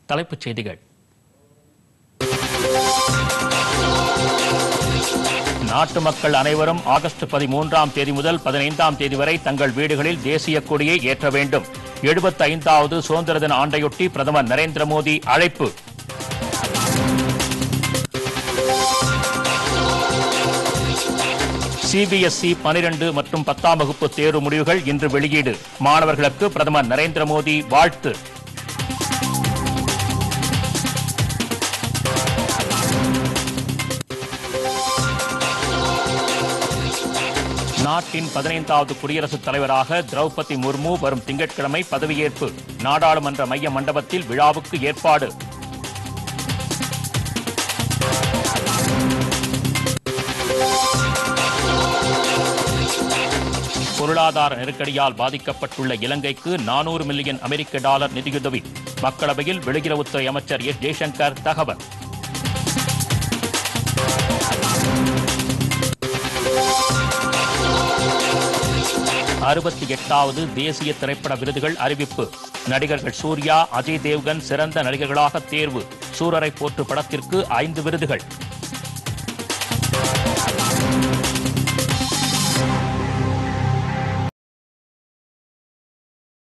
தலைப்புச் செய்திகள் நாட்டு மக்கள் அனைவரும் ஆகஸ்ட் பதிமூன்றாம் தேதி முதல் பதினைந்தாம் தேதி வரை தங்கள் வீடுகளில் தேசிய கொடியை ஏற்ற வேண்டும் எழுபத்தைந்தாவது சுதந்திர தின ஆண்டையொட்டி பிரதமர் நரேந்திர மோடி அழைப்பு சிபிஎஸ்இ பனிரெண்டு மற்றும் பத்தாம் வகுப்பு தேர்வு முடிவுகள் இன்று வெளியீடு மாணவர்களுக்கு பிரதமர் நரேந்திர மோடி வாழ்த்து நாட்டின் பதினைந்தாவது குடியரசுத் தலைவராக திரௌபதி முர்மு வரும் திங்கட்கிழமை பதவியேற்பு நாடாளுமன்ற மைய மண்டபத்தில் விழாவுக்கு ஏற்பாடு பொருளாதார நெருக்கடியால் பாதிக்கப்பட்டுள்ள இலங்கைக்கு நானூறு மில்லியன் அமெரிக்க டாலர் நிதியுதவி மக்களவையில் வெளியுறவுத்துறை அமைச்சர் எஸ் ஜெய்சங்கர் தகவல் அறுபத்தி எட்டாவது தேசிய திரைப்பட விருதுகள் அறிவிப்பு நடிகர்கள் சூர்யா அஜய் தேவ்கன் சிறந்த நடிகர்களாக தேர்வு சூரரை போற்று படத்திற்கு ஐந்து விருதுகள்